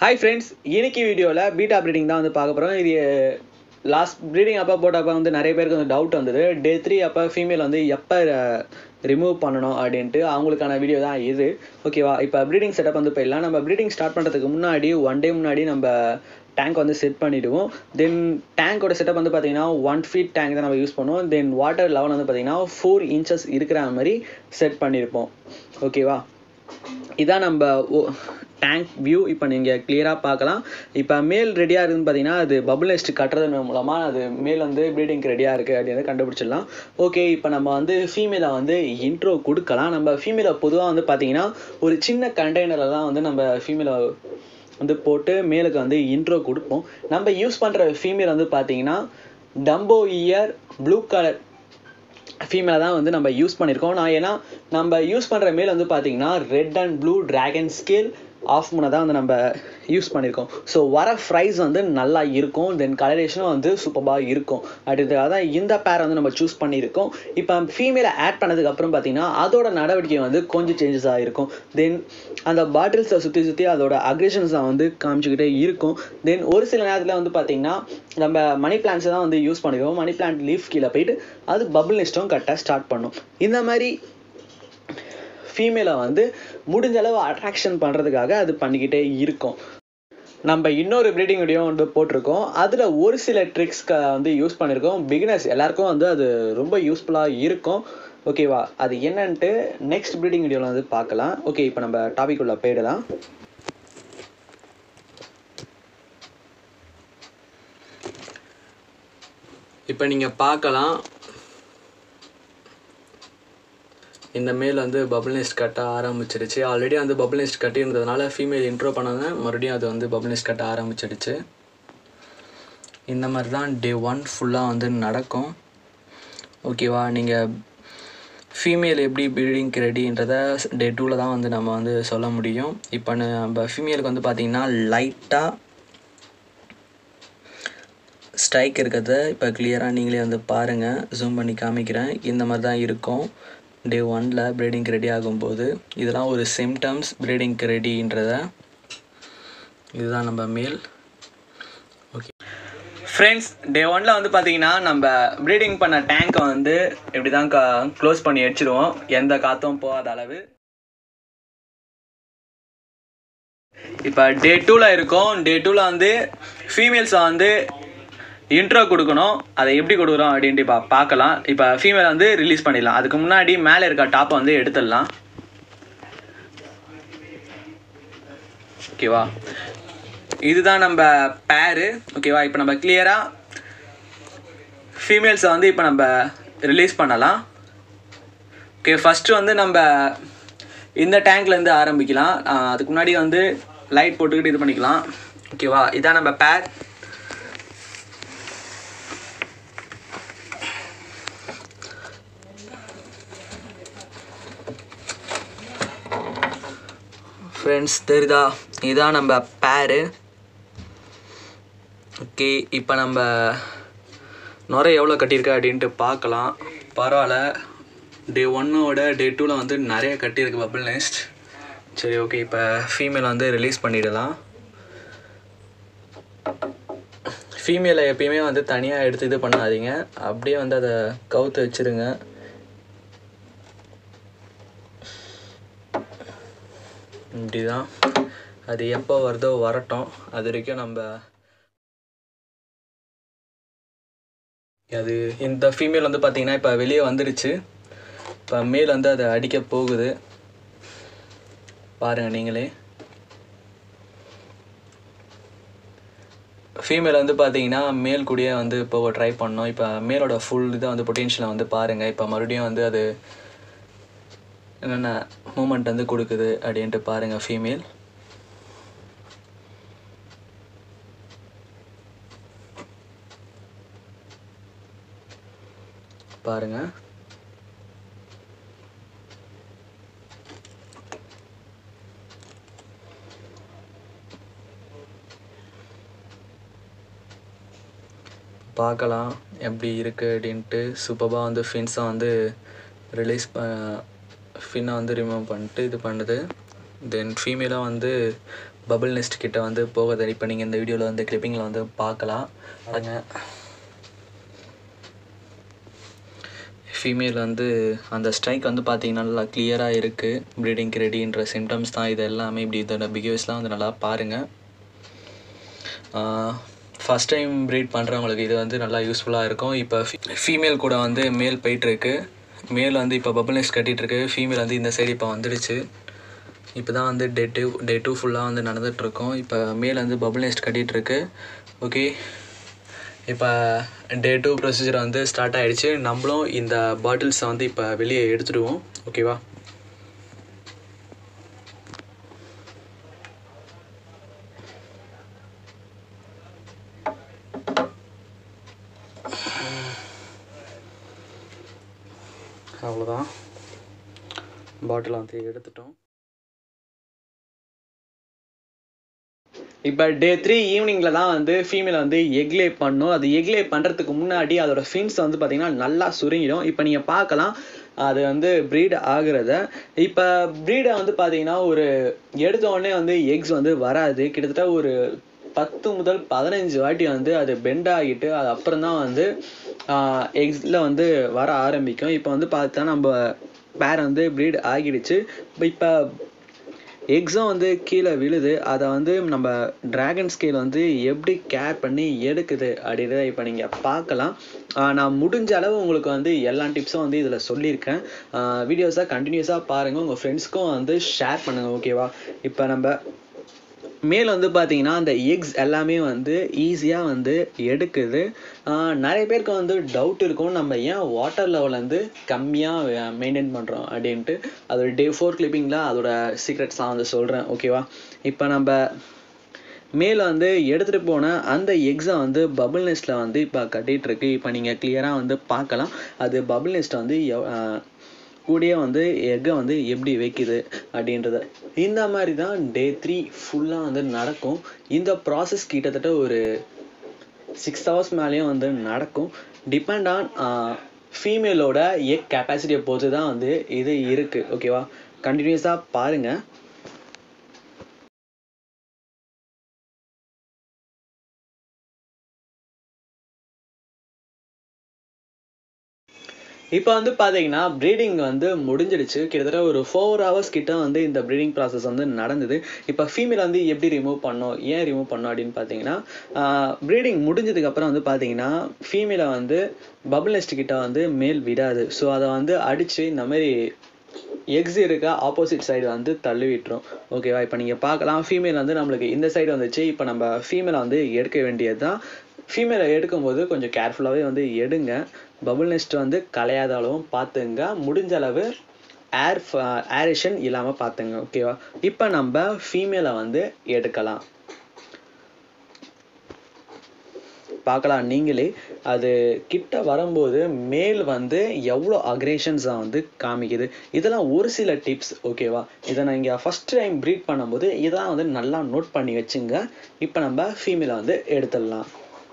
hi friends இன்னைக்கு வீடியோவில் beta breeding தான் வந்து பார்க்க போகிறோம் இது லாஸ்ட் ப்ரீடிங் அப்போ போட்டப்போ வந்து நிறைய பேருக்கு வந்து டவுட் வந்தது டே த்ரீ அப்போ ஃபீமேல் வந்து எப்போ ரிமூவ் பண்ணணும் அப்படின்ட்டு அவங்களுக்கான வீடியோ தான் இது ஓகேவா இப்போ ப்ரீடிங் செட்டப் வந்து போயிடலாம் நம்ம ப்ரீடிங் ஸ்டார்ட் பண்ணுறதுக்கு முன்னாடி ஒன் டே முன்னாடி நம்ம டேங்க் வந்து செட் பண்ணிவிடுவோம் தென் டேங்கோட செட்டப் வந்து பார்த்தீங்கன்னா ஒன் ஃபீட் டேங்க் தான் நம்ம யூஸ் பண்ணுவோம் தென் வாட்டர் லெவல் வந்து பார்த்தீங்கன்னா ஃபோர் இன்ச்சஸ் இருக்கிற மாதிரி செட் பண்ணியிருப்போம் ஓகேவா இதான் நம்ம டேங்க் வியூ இப்போ நீங்கள் கிளியராக பார்க்கலாம் இப்போ மேல் ரெடியாக இருக்குதுன்னு பார்த்தீங்கன்னா அது பபுள் நெஸ்ட் கட்டுறது மூலமாக அது மேல் வந்து ப்ரீடிங்க்கு ரெடியாக இருக்குது அப்படின்னு கண்டுபிடிச்சிடலாம் ஓகே இப்போ நம்ம வந்து ஃபீமேலை வந்து இன்ட்ரோ கொடுக்கலாம் நம்ம ஃபீமேலை பொதுவாக வந்து பார்த்தீங்கன்னா ஒரு சின்ன கண்டெய்னரில் தான் வந்து நம்ம ஃபீமேலை வந்து போட்டு மேலுக்கு வந்து இன்ட்ரோ கொடுப்போம் நம்ம யூஸ் பண்ணுற ஃபீமேல் வந்து பார்த்தீங்கன்னா டம்போ இயர் ப்ளூ கலர் ஃபீமேலை தான் வந்து நம்ம யூஸ் பண்ணியிருக்கோம் நான் ஏன்னா நம்ம யூஸ் பண்ணுற மேல் வந்து பார்த்தீங்கன்னா red and blue dragon scale of மூணை தான் வந்து நம்ம யூஸ் பண்ணியிருக்கோம் ஸோ வர ஃப்ரைஸ் வந்து நல்லா இருக்கும் தென் கலரேஷனும் வந்து சூப்பராக இருக்கும் அடுத்ததாக தான் இந்த பேர் வந்து நம்ம சூஸ் பண்ணியிருக்கோம் இப்போ ஃபீமேலை ஆட் பண்ணதுக்கப்புறம் பார்த்தீங்கன்னா அதோட நடவடிக்கை வந்து கொஞ்சம் சேஞ்சஸ் ஆகிருக்கும் தென் அந்த பாட்டில்ஸை சுற்றி சுற்றி அதோட அக்ரெஷன்ஸை வந்து காமிச்சிக்கிட்டே இருக்கும் தென் ஒரு சில நேரத்தில் வந்து பார்த்தீங்கன்னா நம்ம மணி பிளான்ஸை தான் வந்து யூஸ் பண்ணிடுவோம் மணி பிளான்ட் லீஃப் கீழே போயிட்டு அது பபுள் நெஸ்ட்டும் கரெக்டாக ஸ்டார்ட் பண்ணும் இந்த மாதிரி ஃபீமேலை வந்து முடிஞ்ச அளவு அட்ராக்ஷன் பண்ணுறதுக்காக அது பண்ணிக்கிட்டே இருக்கும் நம்ம இன்னொரு ப்ரீடிங் வீடியோ வந்து போட்டிருக்கோம் அதில் ஒரு சில ட்ரிக்ஸ்க்கு வந்து யூஸ் பண்ணியிருக்கோம் பிகினர்ஸ் எல்லாருக்கும் வந்து அது ரொம்ப யூஸ்ஃபுல்லாக இருக்கும் ஓகேவா அது என்னன்ட்டு நெக்ஸ்ட் ப்ரீடிங் வீடியோவில் வந்து பார்க்கலாம் ஓகே இப்போ நம்ம டாபிக் உள்ள போயிடலாம் இப்போ நீங்கள் பார்க்கலாம் இந்த மேல் வந்து பபுள் நெஸ்ட் கட்ட ஆரம்பிச்சிடுச்சு ஆல்ரெடி வந்து பபுள் நெஸ்ட் கட்டியிருந்ததுனால ஃபீமேல் இன்ட்ரோ பண்ணாங்க மறுபடியும் அது வந்து பபுள் நெஸ்ட் கட்ட ஆரம்பிச்சிடுச்சு இந்த மாதிரி தான் டே ஒன் ஃபுல்லாக வந்து நடக்கும் ஓகேவா நீங்கள் ஃபீமேல் எப்படி ப்ரீடிங்க்கு ரெடின்றத டே டூவில் தான் வந்து நம்ம வந்து சொல்ல முடியும் இப்போ நம்ம ஃபீமேலுக்கு வந்து பார்த்திங்கன்னா லைட்டாக ஸ்ட்ரைக் இருக்கிறத இப்போ கிளியராக நீங்களே வந்து பாருங்கள் ஜூம் பண்ணி காமிக்கிறேன் இந்த மாதிரி தான் இருக்கும் டே ஒனில் ப்ரீடிங்க்கு ரெடி ஆகும்போது இதெல்லாம் ஒரு சிம்டம்ஸ் ப்ரீடிங்க்கு ரெடின்றத இதுதான் நம்ம மேல் ஓகே ஃப்ரெண்ட்ஸ் டே ஒனில் வந்து பார்த்தீங்கன்னா நம்ம ப்ரீடிங் பண்ண டேங்கை வந்து இப்படி தான் க க்ளோஸ் பண்ணி வச்சுருவோம் எந்த காற்றும் போகாத அளவு இப்போ டே டூவில் இருக்கும் டே டூவில் வந்து ஃபீமேல்ஸை வந்து இன்ட்ரோ கொடுக்கணும் அதை எப்படி கொடுக்குறோம் அப்படின்ட்டு இப்போ பார்க்கலாம் இப்போ ஃபீமேல் வந்து ரிலீஸ் பண்ணிடலாம் அதுக்கு முன்னாடி மேலே இருக்க டாப்பை வந்து எடுத்துடலாம் ஓகேவா இதுதான் நம்ம பேரு ஓகேவா இப்போ நம்ம கிளியராக ஃபீமேல்ஸை வந்து இப்போ நம்ம ரிலீஸ் பண்ணலாம் ஓகே ஃபஸ்ட்டு வந்து நம்ம இந்த டேங்க்லேருந்து ஆரம்பிக்கலாம் அதுக்கு முன்னாடி வந்து லைட் போட்டுக்கிட்டு இது பண்ணிக்கலாம் ஓகேவா இதான் நம்ம பேர் ஃப்ரெண்ட்ஸ் தெரியுதா இதுதான் நம்ம பேரு ஓகே இப்போ நம்ம நுரை எவ்வளோ கட்டியிருக்கு அப்படின்ட்டு பார்க்கலாம் பரவாயில்ல டே ஒன்னோட டே டூவில் வந்து நிறைய கட்டியிருக்கு பபிள் நெஸ்ட் சரி ஓகே இப்போ ஃபீமேல் வந்து ரிலீஸ் பண்ணிடலாம் ஃபீமேலை எப்பயுமே வந்து தனியாக எடுத்து இது பண்ணாதீங்க அப்படியே வந்து அதை கவுத்து வச்சுருங்க இப்படி தான் அது எப்போ வருதோ வரட்டும் அது வரைக்கும் நம்ம அது இந்த ஃபீமேல் வந்து பார்த்தீங்கன்னா இப்போ வெளியே வந்துருச்சு இப்போ மேல் வந்து அதை அடிக்க போகுது பாருங்கள் நீங்களே ஃபீமேல் வந்து பார்த்தீங்கன்னா மேல் கூடயே வந்து இப்போ ட்ரை பண்ணோம் இப்போ மேலோட ஃபுல் இதை வந்து பொட்டென்ஷியலை வந்து பாருங்கள் இப்போ மறுபடியும் வந்து அது என்னென்ன மூமெண்ட் வந்து கொடுக்குது அப்படின்ட்டு பாருங்கள் ஃபீமேல் பாருங்கள் பார்க்கலாம் எப்படி இருக்குது அப்படின்ட்டு சூப்பராக வந்து ஃபின்ஸை வந்து ரிலீஸ் ப ஃபின்னை வந்து ரிமூவ் பண்ணிட்டு இது பண்ணுது தென் ஃபீமேலாக வந்து பபிள் நெஸ்ட் கிட்ட வந்து போகுது இப்போ நீங்கள் இந்த வீடியோவில் வந்து கிளிப்பிங்கில் வந்து பார்க்கலாம் அதுங்க ஃபீமேல் வந்து அந்த ஸ்ட்ரைக் வந்து பார்த்தீங்கன்னா நல்லா கிளியராக இருக்குது ப்ரீடிங்க்கு ரெடின்ற சிம்டம்ஸ் தான் இது எல்லாமே இப்படி இதோட பிஹேவியர்ஸ்லாம் வந்து நல்லா பாருங்கள் ஃபஸ்ட் டைம் ப்ரீட் பண்ணுறவங்களுக்கு இது வந்து நல்லா யூஸ்ஃபுல்லாக இருக்கும் இப்போ ஃபீமேல் கூட வந்து மேல் போயிட்டுருக்கு மேல் வந்து இப்போ பபிள் நெஸ்ட் கட்டிகிட்ருக்கு ஃபீமேல் வந்து இந்த சைடு இப்போ வந்துடுச்சு இப்போ தான் வந்து டே டூ டே டூ ஃபுல்லாக வந்து நடந்துகிட்ருக்கோம் இப்போ மேல் வந்து பபிள் நெஸ்ட் கட்டிகிட்ருக்கு ஓகே இப்போ டே டூ ப்ரொசீஜர் வந்து ஸ்டார்ட் ஆகிடுச்சு நம்மளும் இந்த பாட்டில்ஸை வந்து இப்போ வெளியே எடுத்துடுவோம் ஓகேவா அவ்வளோதான் பாட்டில் வந்து எடுத்துட்டோம் இப்போ டே த்ரீ ஈவினிங்கில் தான் வந்து ஃபீமேல் வந்து எக்லே பண்ணும் அது எக்லே பண்ணுறதுக்கு முன்னாடி அதோட ஃபின்ஸ் வந்து பார்த்திங்கன்னா நல்லா சுருங்கிடும் இப்போ நீங்கள் பார்க்கலாம் அது வந்து ப்ரீட் ஆகுறத இப்போ ப்ரீடை வந்து பார்த்தீங்கன்னா ஒரு எடுத்த உடனே வந்து எக்ஸ் வந்து வராது கிட்டத்தட்ட ஒரு பத்து முதல் பதினஞ்சு வாட்டி வந்து அது பெண்ட் ஆகிட்டு அது அப்புறம் தான் வந்து எக்ஸில் வந்து வர ஆரம்பிக்கும் இப்போ வந்து பார்த்தா நம்ம பேர் வந்து ப்ரீட் ஆகிடுச்சு இப்போ எக்ஸும் வந்து கீழே விழுது அதை வந்து நம்ம ட்ராகன் ஸ்கேல் வந்து எப்படி கேர் பண்ணி எடுக்குது அப்படின்றத இப்போ நீங்கள் பார்க்கலாம் நான் முடிஞ்ச அளவு உங்களுக்கு வந்து எல்லா டிப்ஸும் வந்து இதில் சொல்லியிருக்கேன் வீடியோஸாக கண்டினியூஸாக பாருங்கள் உங்கள் ஃப்ரெண்ட்ஸ்க்கும் வந்து ஷேர் பண்ணுங்கள் ஓகேவா இப்போ நம்ம மேல் வந்து பார்த்தீங்கன்னா அந்த எக்ஸ் எல்லாமே வந்து ஈஸியாக வந்து எடுக்குது நிறைய பேருக்கு வந்து டவுட் இருக்கும் நம்ம ஏன் வாட்டர் லெவல் வந்து கம்மியாக மெயின்டைன் பண்ணுறோம் அப்படின்ட்டு அதோட டே ஃபோர் கிளிப்பிங்கில் அதோட சீக்ரெட்ஸ்லாம் வந்து சொல்கிறேன் ஓகேவா இப்போ நம்ம மேல் வந்து எடுத்துகிட்டு போன அந்த எக்ஸை வந்து பபுள் நெஸ்ட்டில் வந்து இப்போ கட்டிகிட்ருக்கு இப்போ நீங்கள் கிளியராக வந்து பார்க்கலாம் அது பபுள் நெஸ்ட்டை வந்து கூடயே வந்து எக்கை வந்து எப்படி வைக்குது அப்படின்றத இந்த மாதிரி தான் டே த்ரீ ஃபுல்லாக வந்து நடக்கும் இந்த ப்ராசஸ் கிட்டத்தட்ட ஒரு சிக்ஸ் ஹவர்ஸ் மேலேயும் வந்து நடக்கும் டிபெண்ட் ஆன் ஃபீமேலோட எக் கெப்பாசிட்டியை பொறுத்து தான் வந்து இது இருக்குது ஓகேவா கண்டினியூஸாக பாருங்கள் இப்போ வந்து பார்த்தீங்கன்னா ப்ரீடிங் வந்து முடிஞ்சிடுச்சு கிட்டத்தட்ட ஒரு ஃபோர் ஹவர்ஸ் கிட்ட வந்து இந்த ப்ரீடிங் ப்ராசஸ் வந்து நடந்தது இப்போ ஃபீமேல் வந்து எப்படி ரிமூவ் பண்ணோம் ஏன் ரிமூவ் பண்ணோம் அப்படின்னு பார்த்தீங்கன்னா ப்ரீடிங் முடிஞ்சதுக்கப்புறம் வந்து பார்த்தீங்கன்னா ஃபீமேலை வந்து பபுள் நெஸ்ட் கிட்ட வந்து மேல் விடாது ஸோ அதை வந்து அடித்து இந்த மாதிரி எக்ஸ் இருக்க ஆப்போசிட் சைடு வந்து தள்ளி விட்டுரும் ஓகேவா இப்போ நீங்கள் பார்க்கலாம் ஃபீமேல் வந்து நம்மளுக்கு இந்த சைடு வந்துச்சு இப்போ நம்ம ஃபீமேலை வந்து எடுக்க வேண்டியது தான் ஃபீமேலை எடுக்கும்போது கொஞ்சம் கேர்ஃபுல்லாகவே வந்து எடுங்க பபுள் நெஸ்ட் வந்து கலையாத அளவும் பார்த்துங்க முடிஞ்ச அளவு ஏர் ஏரேஷன் இல்லாமல் பார்த்துங்க ஓகேவா இப்போ நம்ம ஃபீமேலை வந்து எடுக்கலாம் பார்க்கலாம் நீங்களே அது கிட்ட வரும்போது மேல் வந்து எவ்வளோ அக்ரேஷன்ஸாக வந்து காமிக்குது இதெல்லாம் ஒரு சில டிப்ஸ் ஓகேவா இதை நான் இங்கே ஃபஸ்ட் டைம் ப்ரீட் பண்ணும்போது இதெல்லாம் வந்து நல்லா நோட் பண்ணி வச்சுங்க இப்போ நம்ம ஃபீமேலை வந்து எடுத்துடலாம்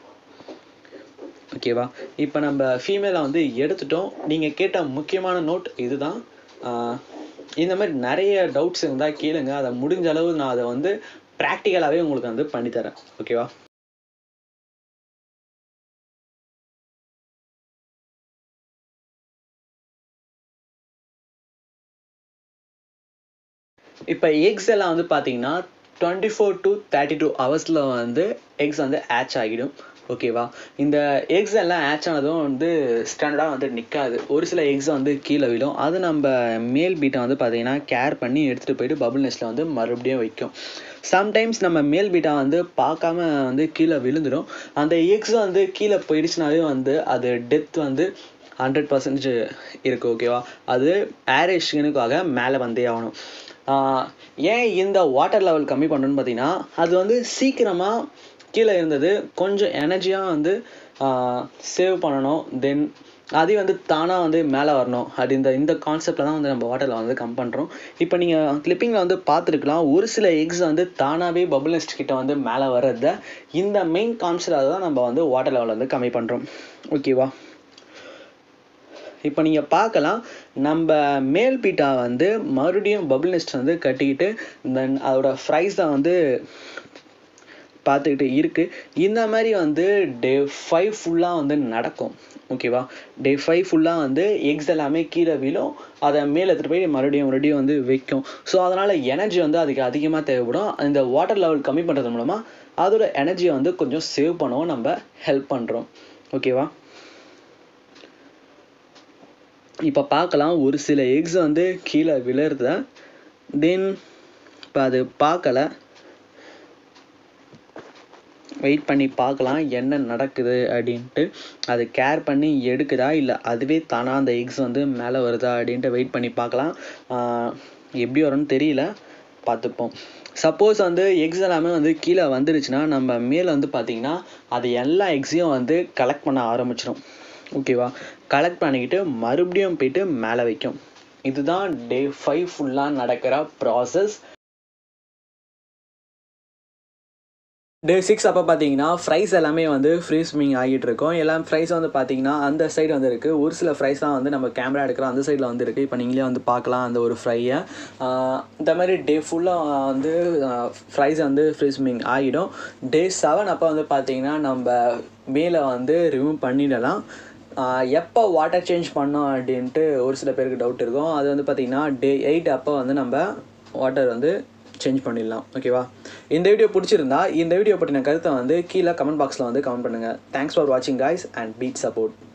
ஓகேவா இப்போ நம்ம ஃபீமேலை வந்து எடுத்துட்டோம் நீங்கள் கேட்ட முக்கியமான நோட் இதுதான் இந்த மாதிரி நிறைய டவுட்ஸ் இருந்தால் கேளுங்க அதை முடிஞ்ச அளவு நான் அதை வந்து ப்ராக்டிக்கலாகவே உங்களுக்கு வந்து பண்ணித்தரேன் ஓகேவா இப்போ எக்ஸ் எல்லாம் வந்து பார்த்தீங்கன்னா twenty four to thirty two ஹவர்ஸில் வந்து எக்ஸ் வந்து ஆச் ஆகிடும் ஓகேவா இந்த எக்ஸ் எல்லாம் ஆச் ஆனதும் வந்து ஸ்டாண்டர்டாக வந்து நிற்காது ஒரு சில எக்ஸ் வந்து கீழே விழும் அது நம்ம மேல் பீட்டை வந்து பார்த்தீங்கன்னா கேர் பண்ணி எடுத்துகிட்டு போயிட்டு பபுள் நெஸ்ட்டில் வந்து மறுபடியும் வைக்கும் சம்டைம்ஸ் நம்ம மேல் பீட்டா வந்து பார்க்காம வந்து கீழே விழுந்துடும் அந்த எக்ஸ் வந்து கீழே போயிடுச்சுனாலே வந்து அது டெத் வந்து ஹண்ட்ரட் பர்சன்டேஜ் இருக்குது ஓகேவா அது ஏரேஷனுக்காக மேலே வந்தே ஆகணும் ஏன் இந்த வாட்டர் லெவல் கம்மி பண்ணணும்னு பார்த்தீங்கன்னா அது வந்து சீக்கிரமாக கீழே இருந்தது கொஞ்சம் எனர்ஜியாக வந்து சேவ் பண்ணணும் தென் அதே வந்து தானாக வந்து மேலே வரணும் அப்படி இந்த இந்த கான்செப்டில் தான் வந்து நம்ம வாட்டரில் வந்து கம் பண்ணுறோம் இப்போ நீங்கள் கிளிப்பிங்கில் வந்து பார்த்துருக்கலாம் ஒரு சில எக்ஸ் வந்து தானாகவே பபுள் நெஸ்ட் கிட்ட வந்து மேலே வர்றத இந்த மெயின் கான்செப்டாக தான் நம்ம வந்து வாட்டர் லெவல் வந்து கம்மி பண்ணுறோம் ஓகேவா இப்போ நீங்கள் பார்க்கலாம் நம்ம மேல் பீட்டா வந்து மறுபடியும் பபிள் நெஸ்ட் வந்து கட்டிக்கிட்டு தென் அதோட ஃப்ரைஸை வந்து பார்த்துக்கிட்டு இருக்குது இந்த மாதிரி வந்து டே ஃபைவ் ஃபுல்லாக வந்து நடக்கும் ஓகேவா டே ஃபைவ் ஃபுல்லாக வந்து எக்ஸ் எல்லாமே கீழே விழும் அதை மேலே எடுத்துகிட்டு போய் மறுபடியும் மறுபடியும் வந்து வைக்கும் ஸோ அதனால் எனர்ஜி வந்து அதுக்கு அதிகமாக தேவைப்படும் இந்த வாட்டர் லெவல் கம்மி பண்ணுறது மூலமாக அதோட எனர்ஜியை வந்து கொஞ்சம் சேவ் பண்ணவும் நம்ம ஹெல்ப் பண்ணுறோம் ஓகேவா இப்போ பார்க்கலாம் ஒரு சில எக்ஸ் வந்து கீழே விழுறத தென் இப்போ அது பார்க்கல வெயிட் பண்ணி பார்க்கலாம் என்ன நடக்குது அப்படின்ட்டு அது கேர் பண்ணி எடுக்குதா இல்லை அதுவே தானாக அந்த எக்ஸ் வந்து மேலே வருதா அப்படின்ட்டு வெயிட் பண்ணி பார்க்கலாம் ஆஹ் எப்படி வரும்னு தெரியல பார்த்துப்போம் சப்போஸ் வந்து எக்ஸ் எல்லாமே வந்து கீழே வந்துருச்சுன்னா நம்ம மேலே வந்து பார்த்தீங்கன்னா அது எல்லா எக்ஸையும் வந்து கலெக்ட் பண்ண ஆரம்பிச்சிடும் ஓகேவா கலெக்ட் பண்ணிக்கிட்டு மறுபடியும் போயிட்டு மேலே வைக்கும் இதுதான் டே ஃபைவ் ஃபுல்லாக நடக்கிற ப்ராசஸ் டே சிக்ஸ் அப்போ பார்த்தீங்கன்னா ஃப்ரைஸ் எல்லாமே வந்து ஃப்ரீ ஸ்விமிங் ஆகிட்டு இருக்கும் எல்லாம் ஃப்ரைஸ் வந்து பார்த்தீங்கன்னா அந்த சைடு வந்து இருக்குது ஒரு சில ஃப்ரைஸ் தான் வந்து நம்ம கேமரா எடுக்கிற அந்த சைடில் வந்து இருக்குது இப்போ நீங்களே வந்து பார்க்கலாம் அந்த ஒரு ஃப்ரையை இந்த மாதிரி டே ஃபுல்லாக வந்து ஃப்ரைஸ் வந்து ஃப்ரீ ஸ்விமிங் ஆகிடும் டே செவன் அப்போ வந்து பார்த்தீங்கன்னா நம்ம மேலே வந்து ரிமூவ் பண்ணிடலாம் எப்போ வாட்டர் சேஞ்ச் பண்ணோம் அப்படின்ட்டு ஒரு சில பேருக்கு டவுட் இருக்கும் அது வந்து பார்த்திங்கன்னா டே எயிட் அப்போ வந்து நம்ம வாட்டர் வந்து சேஞ்ச் பண்ணிடலாம் ஓகேவா இந்த வீடியோ பிடிச்சிருந்தா இந்த வீடியோ பற்றின கருத்தை வந்து கீழே கமெண்ட் பாக்ஸில் வந்து கமெண்ட் பண்ணுங்கள் தேங்க்ஸ் ஃபார் வாட்சிங் guys அண்ட் பீட் சப்போர்ட்